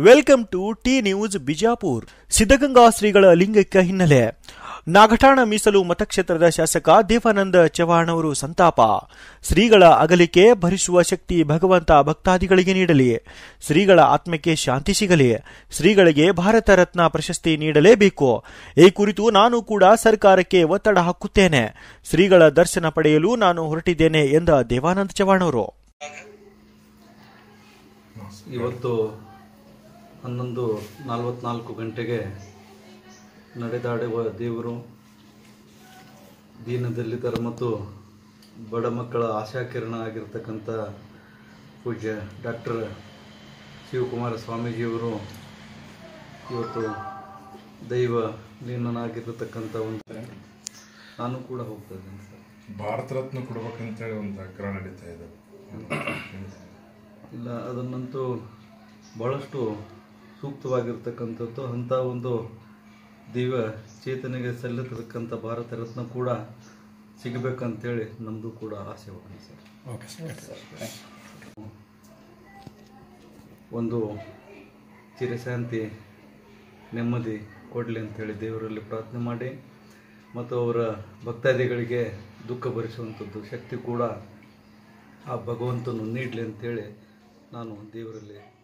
welcome to T news Bijapur Siddaganga ಶ್ರೀಗಳ ಲಿಂಗೈಕ್ಯ ಹಿನ್ನೆಲೆ ನಾಗಠಾಣ ಮೀಸಲು ಮತಕ್ಷೇತ್ರದ ಶಾಸಕ ದೇವಾನಂದ ಚವ್ಹಾಣ್ ಅವರು ಸಂತಾಪ ಶ್ರೀಗಳ ಅಗಲಿಕೆ ಭರಿಸುವ ಶಕ್ತಿ ಭಗವಂತ ಭಕ್ತಾದಿಗಳಿಗೆ ನೀಡಲಿ ಶ್ರೀಗಳ ಆತ್ಮಕ್ಕೆ ಶಾಂತಿ ಸಿಗಲಿ ಶ್ರೀಗಳಿಗೆ ಭಾರತ ರತ್ನ ಪ್ರಶಸ್ತಿ ನೀಡಲೇಬೇಕು ಈ ಕುರಿತು ನಾನು ಕೂಡ ಸರ್ಕಾರಕ್ಕೆ ಒತ್ತಡ ಹಾಕುತ್ತೇನೆ ಶ್ರೀಗಳ ದರ್ಶನ ಪಡೆಯಲು ನಾನು ಹೊರಟಿದ್ದೇನೆ ಎಂದ ದೇವಾನಂದ ಚವ್ಹಾಣ್ ಅವರು ಇವತ್ತು ಹನ್ನೊಂದು ನಲವತ್ನಾಲ್ಕು ಗಂಟೆಗೆ ನಡೆದಾಡುವ ದೇವರು ದೀನದಲ್ಲಿದ್ದರ ಮತ್ತು ಬಡ ಮಕ್ಕಳ ಆಶಾಕಿರಣ ಆಗಿರ್ತಕ್ಕಂಥ ಪೂಜ್ಯ ಡಾಕ್ಟರ್ ಶಿವಕುಮಾರ ಸ್ವಾಮೀಜಿಯವರು ಇವತ್ತು ದೈವ ಲೀನನಾಗಿರತಕ್ಕಂಥ ಒಂದು ನಾನು ಕೂಡ ಹೋಗ್ತಾ ಇದ್ದೇನೆ ಸರ್ ಭಾರತ ರತ್ನ ಕೊಡ್ಬೇಕಂತೇಳಿ ಒಂದು ಅಗ್ರ ನಡೀತಾ ಇದೆ ಇಲ್ಲ ಅದನ್ನಂತೂ ಭಾಳಷ್ಟು ಸೂಕ್ತವಾಗಿರ್ತಕ್ಕಂಥದ್ದು ಅಂಥ ಒಂದು ದಿವ್ಯ ಚೇತನೆಗೆ ಸಲ್ಲಿರ್ತಕ್ಕಂಥ ಭಾರತ ರತ್ನ ಕೂಡ ಸಿಗಬೇಕಂತೇಳಿ ನಮ್ಮದು ಕೂಡ ಆಸೆ ಹೋಗಿದೆ ಸರ್ ಒಂದು ಚಿರಶಾಂತಿ ನೆಮ್ಮದಿ ಕೊಡಲಿ ಅಂತೇಳಿ ದೇವರಲ್ಲಿ ಪ್ರಾರ್ಥನೆ ಮಾಡಿ ಮತ್ತು ಅವರ ಭಕ್ತಾದಿಗಳಿಗೆ ದುಃಖ ಭರಿಸುವಂಥದ್ದು ಶಕ್ತಿ ಕೂಡ ಆ ಭಗವಂತನು ನೀಡಲಿ ಅಂತೇಳಿ ನಾನು ದೇವರಲ್ಲಿ